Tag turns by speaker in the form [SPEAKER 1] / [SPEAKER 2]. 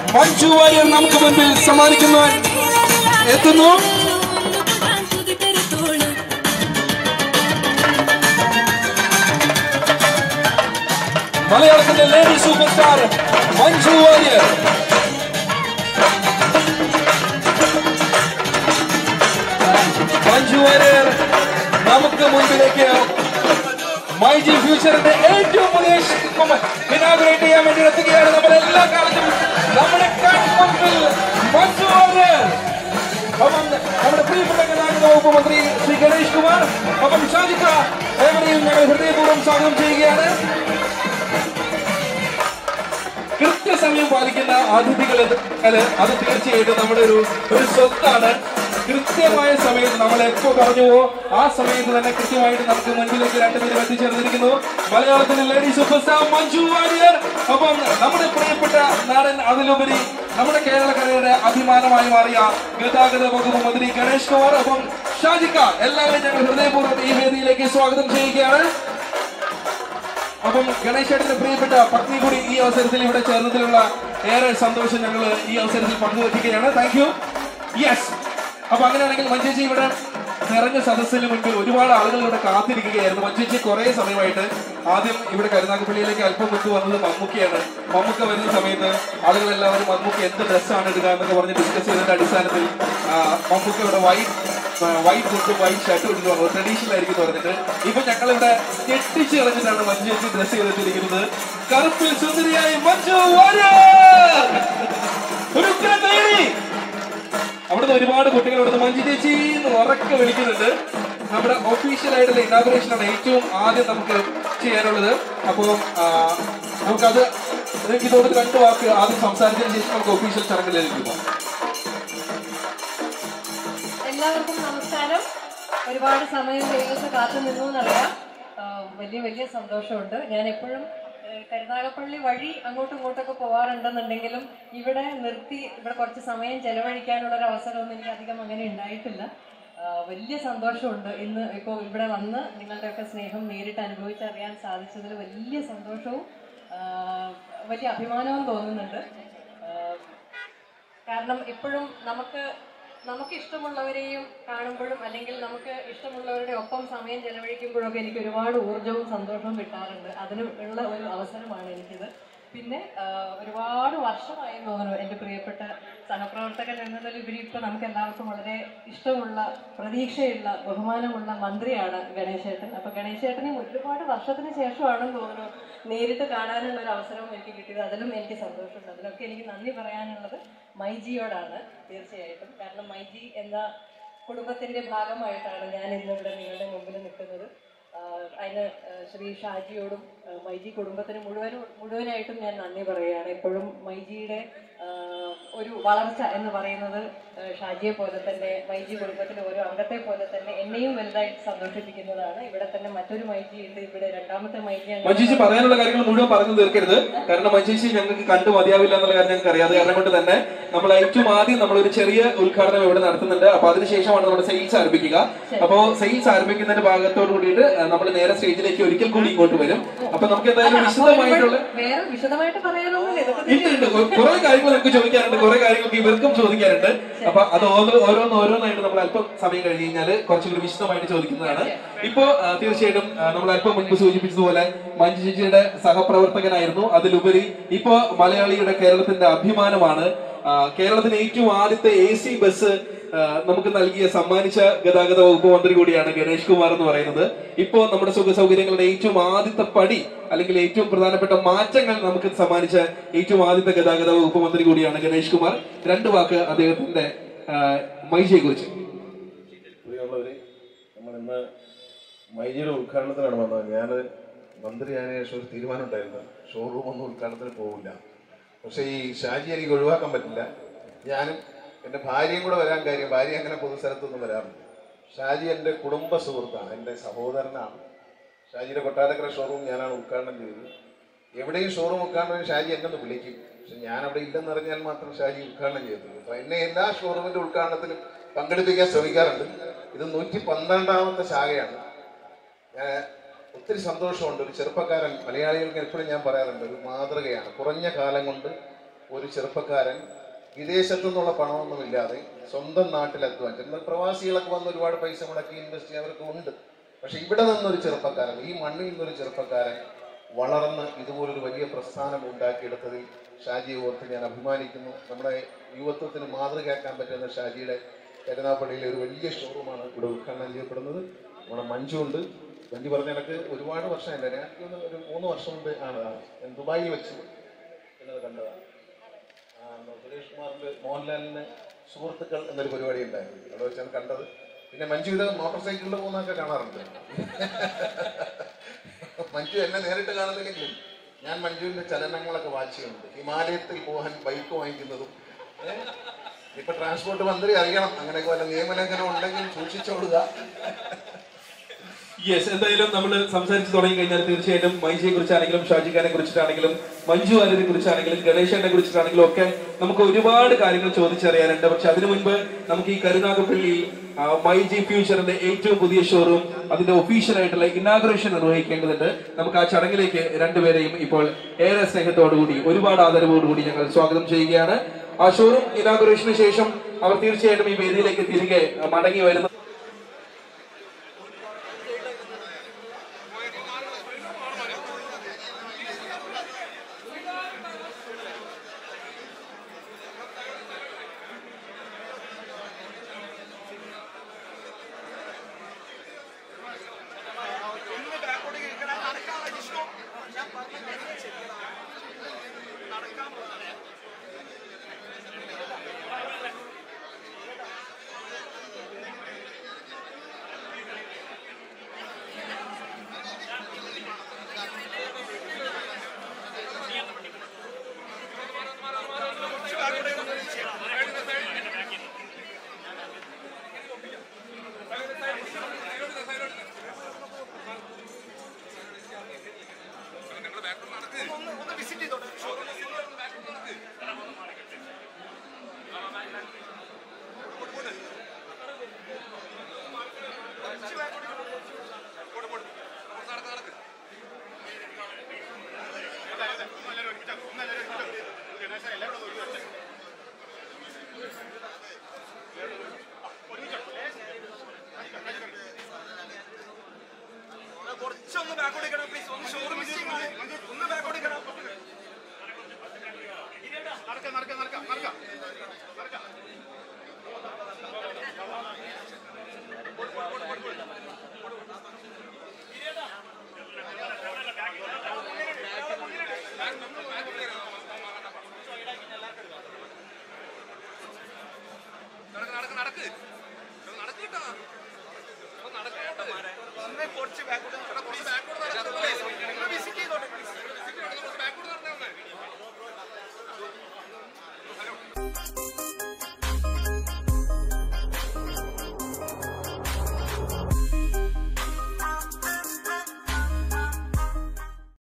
[SPEAKER 1] മഞ്ജു വാര്യർ നമുക്ക് മുൻപിൽ സമ്മാനിക്കുന്നു എത്തുന്നു മലയാളത്തിന്റെ lady super star Manju Warrier Manju Warrier നമുക്ക് മുൻപിലേക്ക് മൈജി ഫ്യൂച്ചറിന്റെ ഏറ്റവും പുതിയ ഇനാഗുറേറ്റ് ചെയ്യാൻ വേണ്ടി എത്തുകയാണ് നമ്മുടെ എല്ലാ കാലത്തും നമ്മുടെ കൺമുൻപിൽ മഞ്ജു വാര്യർ അപ്പം നമ്മുടെ പ്രിയപ്പെട്ട ഗതാഗത വകുപ്പ് മന്ത്രി ശ്രീ ഗണേഷ് കുമാർ അപ്പം ഷാജിക്ക ഏവരെയും ഞങ്ങൾ ഹൃദയപൂർവ്വം സ്വാഗതം ചെയ്യുകയാണ് കൃത്യസമയം പാലിക്കുന്ന അതിഥികൾ അത് അത് തീർച്ചയായിട്ടും നമ്മുടെ ഒരു ഒരു സ്വത്താണ് കൃത്യമായ സമയത്ത് നമ്മൾ എപ്പോ പറഞ്ഞുവോ ആ സമയത്ത് തന്നെ കൃത്യമായിട്ട് നമുക്ക് മുൻപിലേക്ക് രണ്ടുപേരും എത്തിച്ചേർന്നിരിക്കുന്നു മലയാളത്തിലെ lady super star Manju Warrier ഒപ്പം നമ്മുടെ പ്രിയപ്പെട്ട നാടൻ അതിലുപരി നമ്മുടെ കേരളക്കരയുടെ അഭിമാനമായി മാറിയ ഗതാഗത വകുപ്പ് മന്ത്രി ഗണേഷ് കുമാർ ഒപ്പം ഷാജിക്ക എല്ലാവരും ഞങ്ങൾ ഹൃദയപൂർവ്വം ഈ വേദിയിലേക്ക് സ്വാഗതം ചെയ്യുകയാണ് അപ്പം ഗണേശേട്ടന്റെ പ്രിയപ്പെട്ട പത്നി കൂടി ഈ അവസരത്തിൽ ഇവിടെ ചേർന്നതിലുള്ള ഏറെ സന്തോഷം ഞങ്ങൾ ഈ അവസരത്തിൽ പങ്കുവയ്ക്കുകയാണ് താങ്ക് യു യെസ് അപ്പൊ അങ്ങനെയാണെങ്കിൽ മഞ്ചേച്ചി ഇവിടെ നിറഞ്ഞ സദസ്സിന് മുൻപിൽ ഒരുപാട് ആളുകൾ ഇവിടെ കാത്തിരിക്കുകയായിരുന്നു മഞ്ചേച്ചി കുറെ സമയമായിട്ട് ആദ്യം ഇവിടെ കരുനാഗപ്പള്ളിയിലേക്ക് അല്പം മുൻപ് വന്നത് മമ്മൂക്കയാണ് മമ്മൂക്ക വരുന്ന സമയത്ത് ആളുകൾ എല്ലാവരും മമ്മൂക്ക എന്ത് ഡ്രസ്സാണ് ഇടുക എന്നൊക്കെ പറഞ്ഞ് ഡിസ്കസ് ചെയ്തതിന്റെ അടിസ്ഥാനത്തിൽ ആ, മമ്മൂക്ക ഇവിടെ വൈറ്റ് വൈറ്റ് കുട്ടും വൈറ്റ് ഷർട്ടും ഇട്ട് വന്നത് ട്രഡീഷണൽ ആയിരിക്കും എന്ന് പറഞ്ഞിട്ട് ഇപ്പൊ ഞങ്ങൾ ഇവിടെ ഞെട്ടിച്ച് കളഞ്ഞിട്ടാണ് മഞ്ജു ചേച്ചി ഡ്രസ് ചെയ്തിട്ടിരിക്കുന്നത് കറുപ്പിൽ സുന്ദരിയായി മഞ്ജു വാര്യർ! ഒരു ഉഗ്ര കൈയടി! അവിടുന്ന് ഒരുപാട് കുട്ടികൾ ഇവിടുന്ന് മഞ്ജു ചേച്ചി എന്ന് ഉറക്കെ വിളിക്കുന്നുണ്ട് നമ്മുടെ ഒഫീഷ്യൽ ആയിട്ടുള്ള ഇനാഗുറേഷൻ ആണ് ഏറ്റവും ആദ്യം നമുക്ക് ചെയ്യാനുള്ളത് അപ്പോൾ നമുക്കത് എനിക്ക് തോന്നുന്നു രണ്ട് വാക്ക് ആദ്യം സംസാരിച്ചതിന് ശേഷം നമുക്ക് ഒഫീഷ്യൽ ചടങ്ങിലേക്ക് പോകാം
[SPEAKER 2] എല്ലാവർക്കും നമസ്കാരം ഒരുപാട് സമയം ദൈവത്തെ കാത്തു നിന്നു എന്നറിയാം ആ, വലിയ വലിയ സന്തോഷമുണ്ട് ഞാൻ എപ്പോഴും ഏഹ്, കരുനാഗപ്പള്ളി വഴി അങ്ങോട്ടും ഇങ്ങോട്ടൊക്കെ പോകാറുണ്ടെന്നുണ്ടെങ്കിലും ഇവിടെ നിർത്തി ഇവിടെ കുറച്ച് സമയം ചെലവഴിക്കാനുള്ള ഒരു അവസരമൊന്നും എനിക്ക് അധികം അങ്ങനെ ഉണ്ടായിട്ടില്ല ആ, വലിയ സന്തോഷമുണ്ട് ഇന്ന് ഇപ്പോൾ ഇവിടെ വന്ന് നിങ്ങളുടെയൊക്കെ സ്നേഹം നേരിട്ട് അനുഭവിച്ചറിയാൻ സാധിച്ചതിൽ വലിയ സന്തോഷവും ആ, വലിയ അഭിമാനവും തോന്നുന്നുണ്ട് ആ, കാരണം എപ്പോഴും നമുക്ക് നമുക്ക് ഇഷ്ടമുള്ളവരെയും കാണുമ്പോഴും അല്ലെങ്കിൽ നമുക്ക് ഇഷ്ടമുള്ളവരുടെ ഒപ്പം സമയം ചെലവഴിക്കുമ്പോഴൊക്കെ എനിക്ക് ഒരുപാട് ഊർജവും സന്തോഷവും കിട്ടാറുണ്ട് അതിന് ഉള്ള ഒരു അവസരമാണ് എനിക്കിത് പിന്നെ ആ, ഒരുപാട് വർഷമായി എന്ന് തോന്നുന്നു എൻ്റെ പ്രിയപ്പെട്ട സഹപ്രവർത്തകൻ എന്നതിലുപരി ഇപ്പോൾ നമുക്ക് എല്ലാവർക്കും വളരെ ഇഷ്ടമുള്ള പ്രതീക്ഷയുള്ള ബഹുമാനമുള്ള മന്ത്രിയാണ് ഗണേശേട്ടൻ അപ്പോൾ ഗണേശേട്ടനെയും ഒരുപാട് വർഷത്തിന് ശേഷമാണെന്ന് തോന്നുന്നു നേരിട്ട് കാണാനുള്ള ഒരു അവസരവും എനിക്ക് കിട്ടിയത് അതിലും എനിക്ക് സന്തോഷമുണ്ട് അതിലൊക്കെ എനിക്ക് നന്ദി പറയാനുള്ളത് മൈജിയോടാണ് തീർച്ചയായിട്ടും കാരണം മൈജി എന്ന കുടുംബത്തിന്റെ ഭാഗമായിട്ടാണ് ഞാൻ ഇന്നിവിടെ നിങ്ങളുടെ മുമ്പിൽ നിൽക്കുന്നത് ആഹ് അതിന് ആഹ് ശ്രീ ഷാജിയോടും ആഹ് മൈജി കുടുംബത്തിന് മുഴുവനും മുഴുവനായിട്ടും ഞാൻ നന്ദി പറയുകയാണ് എപ്പോഴും മൈജിയുടെ ആഹ് ഒരു വളർച്ച എന്ന് പറയുന്നത് ആഹ് ഷാജിയെ പോലെ തന്നെ മൈജി കുടുംബത്തിലെ ഓരോ അംഗത്തെ പോലെ തന്നെ എന്നെയും വലുതായിട്ട് സന്തോഷിപ്പിക്കുന്നതാണ് ഇവിടെ തന്നെ മറ്റൊരു മൈജി ഉണ്ട് ഇവിടെ രണ്ടാമത്തെ മൈജിയാണ്
[SPEAKER 1] മഞ്ജുശി പറയാനുള്ള കാര്യങ്ങൾ മുഴുവൻ പറഞ്ഞു തീർക്കരുത് കാരണം മഞ്ജുശി ഞങ്ങൾക്ക് കണ്ടു മതിയാവില്ല എന്നുള്ള കാര്യം ഞങ്ങൾക്ക് അറിയാതെ കാരണം കൊണ്ട് തന്നെ നമ്മൾ ഏറ്റവും ആദ്യം നമ്മൾ ഒരു ചെറിയ ഉദ്ഘാടനം ഇവിടെ നടത്തുന്നുണ്ട് അപ്പൊ അതിനുശേഷമാണ് നമ്മുടെ സെയിൽസ് ആരംഭിക്കുക അപ്പോ സെയിൽസ് ആരംഭിക്കുന്നതിന്റെ ഭാഗത്തോട് കൂടിയിട്ട് നമ്മൾ നേരെ സ്റ്റേജിലേക്ക് ഒരിക്കൽ കൂടി ഇങ്ങോട്ട് വരും അപ്പൊ നമുക്ക് എന്തായാലും വിശദമായിട്ടുള്ള
[SPEAKER 2] വേറെ വിശദമായിട്ട് പറയാനൊന്നുമില്ല ഇതൊക്കെ
[SPEAKER 1] ഉണ്ട് ഉണ്ട് കുറെ കാര്യങ്ങൾ നമുക്ക് ചോദിക്കാനുണ്ട് കുറെ കാര്യങ്ങൾക്ക് ഇവർക്കും ചോദിക്കാനുണ്ട് അപ്പൊ അത് ഓരോ ഓരോന്ന് ഓരോന്നായിട്ട് നമ്മൾ അല്പം സമയം കഴിഞ്ഞ് കഴിഞ്ഞാൽ കുറച്ചുകൂടി വിശദമായിട്ട് ചോദിക്കുന്നതാണ് ഇപ്പോ ആ, തീർച്ചയായിട്ടും ആ, നമ്മൾ അല്പം മുൻപ് സൂചിപ്പിച്ചതുപോലെ മഞ്ജു ചേച്ചിയുടെ സഹപ്രവർത്തകനായിരുന്നു അതിലുപരി ഇപ്പോ മലയാളിയുടെ കേരളത്തിന്റെ അഭിമാനമാണ് ആ, കേരളത്തിന് ഏറ്റവും ആദ്യത്തെ എ സി ബസ് ആ, നമുക്ക് നൽകിയ സമ്മാനിച്ച ഗതാഗത വകുപ്പ് മന്ത്രി കൂടിയാണ് ഗണേഷ് കുമാർ എന്ന് പറയുന്നത് ഇപ്പോ നമ്മുടെ സുഖ സൗകര്യങ്ങളുടെ ഏറ്റവും ആദ്യത്തെ പടി അല്ലെങ്കിൽ ഏറ്റവും പ്രധാനപ്പെട്ട മാറ്റങ്ങൾ നമുക്ക് സമ്മാനിച്ച ഏറ്റവും ആദ്യത്തെ ഗതാഗത വകുപ്പ് മന്ത്രി കൂടിയാണ് ഗണേഷ് കുമാർ രണ്ട് വാക്ക് അദ്ദേഹത്തിന്റെ മൈജിയെ കുറിച്ച്
[SPEAKER 3] പ്രിയമുള്ളവരെ നമ്മൾ ഇന്ന് മൈജിയുടെ ഉദ്ഘാടനത്തിനാണ് വന്നത് ഞാൻ മന്ത്രിയായ ശേഷം ഒരു തീരുമാനം ഉണ്ടായിരുന്നു ഷോറൂം ഒന്നും ഉദ്ഘാടനത്തിന് പോകില്ല പക്ഷേ ഈ ഷാജി എനിക്ക് ഒഴിവാക്കാൻ പറ്റില്ല ഞാനും എൻ്റെ ഭാര്യയും കൂടെ വരാൻ കാര്യം ഭാര്യ അങ്ങനെ പൊതുസ്ഥലത്തൊന്നും വരാറില്ല ഷാജി എൻ്റെ കുടുംബ സുഹൃത്താണ് എൻ്റെ സഹോദരനാണ് ഷാജിയുടെ കൊട്ടാരക്കര ഷോറൂം ഞാനാണ് ഉദ്ഘാടനം ചെയ്തത് എവിടെയും ഷോറൂം ഉദ്ഘാടനം ഷാജി എന്നെ ഒന്ന് വിളിക്കും പക്ഷെ ഞാൻ അവിടെ ഇല്ലെന്ന് അറിഞ്ഞാൽ മാത്രം ഷാജി ഉദ്ഘാടനം ചെയ്തിട്ടുള്ളൂ അപ്പൊ എന്നെ എല്ലാ ഷോറൂമിന്റെ ഉദ്ഘാടനത്തിലും പങ്കെടുപ്പിക്കാൻ ശ്രമിക്കാറുണ്ട് ഇത് നൂറ്റി പന്ത്രണ്ടാമത്തെ ശാഖയാണ് ഞാൻ ഒത്തിരി സന്തോഷമുണ്ട് ഒരു ചെറുപ്പക്കാരൻ മലയാളികൾക്ക് എപ്പോഴും ഞാൻ പറയാറുണ്ട് ഒരു മാതൃകയാണ് കുറഞ്ഞ കാലം കൊണ്ട് ഒരു ചെറുപ്പക്കാരൻ വിദേശത്തു നിന്നുള്ള പണമൊന്നുമില്ലാതെ സ്വന്തം നാട്ടിൽ അധ്വാനിച്ചു എന്നാൽ പ്രവാസികളൊക്കെ വന്ന് ഒരുപാട് പൈസ മുടക്കി ഇൻവെസ്റ്റ് ചെയ്യാൻ അവർക്ക് ഉണ്ട് പക്ഷെ ഇവിടെ നിന്നൊരു ചെറുപ്പക്കാരൻ ഈ മണ്ണിൽ നിന്നൊരു ചെറുപ്പക്കാരൻ വളർന്ന് ഇതുപോലൊരു വലിയ പ്രസ്ഥാനം ഉണ്ടാക്കിയെടുത്തതിൽ ഷാജിയെ ഓർത്ത് ഞാൻ അഭിമാനിക്കുന്നു നമ്മുടെ യുവത്വത്തിന് മാതൃകയാക്കാൻ പറ്റുന്ന ഷാജിയുടെ കരുനാപ്പള്ളിയിലെ ഒരു വലിയ ഷോറൂമാണ് ഇവിടെ ഉദ്ഘാടനം ചെയ്യപ്പെടുന്നത് നമ്മുടെ മഞ്ജു ഉണ്ട് മഞ്ജു പറഞ്ഞ കണക്ക് ഒരുപാട് വർഷമായില്ല ഞാൻ എനിക്ക് തോന്നുന്നു ഒരു മൂന്ന് വർഷം മുമ്പ് ആണ് ഞാൻ ദുബായിൽ വെച്ച് എന്നത് കണ്ടതാണ് ആ, എന്താ സുരേഷ് കുമാറിന്റെ മോഹൻലാലിന് സുഹൃത്തുക്കൾ എന്നൊരു പരിപാടി ഉണ്ടായിരുന്നു അവിടെ വെച്ചാണ് കണ്ടത് പിന്നെ മഞ്ജു ഇത് മോട്ടോർ സൈക്കിളിൽ പോകുന്നതൊക്കെ കാണാറുണ്ട് മഞ്ജു എന്നെ നേരിട്ട് കാണുന്നില്ലെങ്കിലും ഞാൻ മഞ്ജുവിന്റെ ചലനങ്ങളൊക്കെ വാച്ച് ചെയ്യുന്നുണ്ട് ഹിമാലയത്തിൽ പോകാൻ ബൈക്ക് വാങ്ങിക്കുന്നതും ഏ? ഇപ്പൊ ട്രാൻസ്പോർട്ട് മന്ത്രി അറിയണം അങ്ങനെയൊക്കെ വല്ല നിയമലംഘനം ഉണ്ടെങ്കിൽ സൂക്ഷിച്ചോടുക
[SPEAKER 1] യെസ് എന്തായാലും നമ്മൾ സംസാരിച്ച് തുടങ്ങി കഴിഞ്ഞാൽ തീർച്ചയായിട്ടും മൈജിയെ കുറിച്ചാണെങ്കിലും ഷാജിഖാനെ കുറിച്ചിട്ടാണെങ്കിലും മഞ്ജു വാര്യരെ കുറിച്ചാണെങ്കിലും ഗണേശനെ കുറിച്ചിട്ടാണെങ്കിലും ഒക്കെ നമുക്ക് ഒരുപാട് കാര്യങ്ങൾ ചോദിച്ചറിയാനുണ്ട് പക്ഷെ അതിനു മുൻപ് നമുക്ക് ഈ കരുനാഗപ്പള്ളി ആ, മൈജി ഫ്യൂച്ചറിന്റെ ഏറ്റവും പുതിയ ഷോറൂം അതിന്റെ ഒഫീഷ്യൽ ആയിട്ടുള്ള ഇനാഗ്രേഷൻ നിർവഹിക്കേണ്ടതുണ്ട് നമുക്ക് ആ ചടങ്ങിലേക്ക് രണ്ടുപേരെയും ഇപ്പോൾ ഏറെ സ്നേഹത്തോടുകൂടി ഒരുപാട് ആദരവോടുകൂടി ഞങ്ങൾ സ്വാഗതം ചെയ്യുകയാണ് ആ ഷോറൂം ഇനാഗ്രേഷന് ശേഷം അവർ തീർച്ചയായിട്ടും ഈ വേദിയിലേക്ക് തിരികെ ആ, മടങ്ങി വരുന്ന
[SPEAKER 4] കുറച്ചൊന്ന് ബാക്കോട്ട് നിൽക്കണം പ്ലീസ് ഒന്ന് ഷോറൂം ഒന്ന് ബാക്കോട്ട് നിൽക്കണം നടക്കാം നടക്കാം നടക്കാം നടക്കാം നടക്കാം